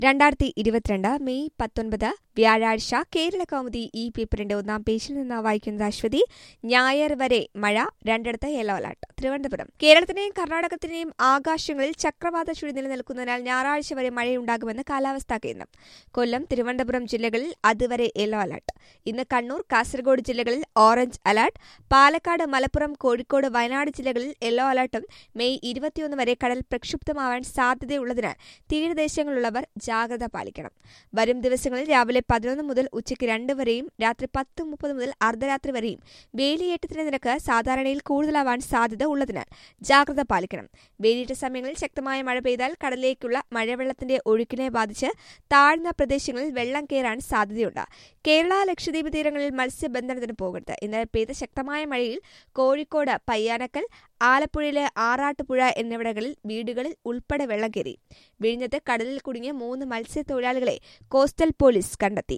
രണ്ടായിരത്തി ഇരുപത്തിരണ്ട് മെയ് പത്തൊൻപത് വ്യാഴാഴ്ച കേരള കൗമുദി ഈ പേപ്പറിന്റെ ഒന്നാം പേജിൽ നിന്ന് വായിക്കുന്നത് അശ്വതി ഞായർ വരെ മഴ രണ്ടിടത്ത് യെല്ലോ അലർട്ട് തിരുവനന്തപുരം കേരളത്തിന്റെയും കർണാടകത്തിന്റെയും ആകാശങ്ങളിൽ ചക്രവാത ചുഴി നിലനിൽക്കുന്നതിനാൽ ഞായറാഴ്ച വരെ മഴയുണ്ടാകുമെന്ന് കാലാവസ്ഥാ കേന്ദ്രം കൊല്ലം തിരുവനന്തപുരം ജില്ലകളിൽ അതുവരെ യെല്ലോ അലർട്ട് ഇന്ന് കണ്ണൂർ കാസർഗോഡ് ജില്ലകളിൽ ഓറഞ്ച് അലർട്ട് പാലക്കാട് മലപ്പുറം കോഴിക്കോട് വയനാട് ജില്ലകളിൽ യെല്ലോ അലർട്ടും മെയ് ഇരുപത്തിയൊന്ന് വരെ കടൽ പ്രക്ഷുബ്ധമാവാൻ സാധ്യതയുള്ളതിനാൽ തീരദേശങ്ങളിലുള്ളവർ ജാഗ്രത പാലിക്കണം വരും ദിവസങ്ങളിൽ രാവിലെ പതിനൊന്ന് മുതൽ ഉച്ചയ്ക്ക് രണ്ട് വരെയും രാത്രി പത്ത് മുപ്പത് മുതൽ അർദ്ധരാത്രി വരെയും വേലിയേറ്റത്തിന്റെ നിരക്ക് സാധാരണയിൽ കൂടുതലാവാൻ സാധ്യത ഉള്ളതിനാൽ ജാഗ്രത പാലിക്കണം വേലിയേറ്റ സമയങ്ങളിൽ ശക്തമായ മഴ പെയ്താൽ കടലിലേക്കുള്ള മഴവെള്ളത്തിന്റെ ഒഴുക്കിനെ ബാധിച്ച് താഴ്ന്ന പ്രദേശങ്ങളിൽ വെള്ളം കയറാൻ സാധ്യതയുണ്ട് കേരള ലക്ഷദ്വീപ് തീരങ്ങളിൽ മത്സ്യബന്ധനത്തിന് പോകരുത് ഇന്നലെ പെയ്ത ശക്തമായ മഴയിൽ കോഴിക്കോട് പയ്യാനക്കൽ ആലപ്പുഴയിലെ ആറാട്ടുപുഴ എന്നിവിടങ്ങളിൽ വീടുകളിൽ ഉൾപ്പെടെ വെള്ളം കയറി വിഴിഞ്ഞത്ത് കടലിൽ കുടുങ്ങിയ മൂന്ന് മത്സ്യത്തൊഴിലാളികളെ കോസ്റ്റൽ പോലീസ് കണ്ടെത്തി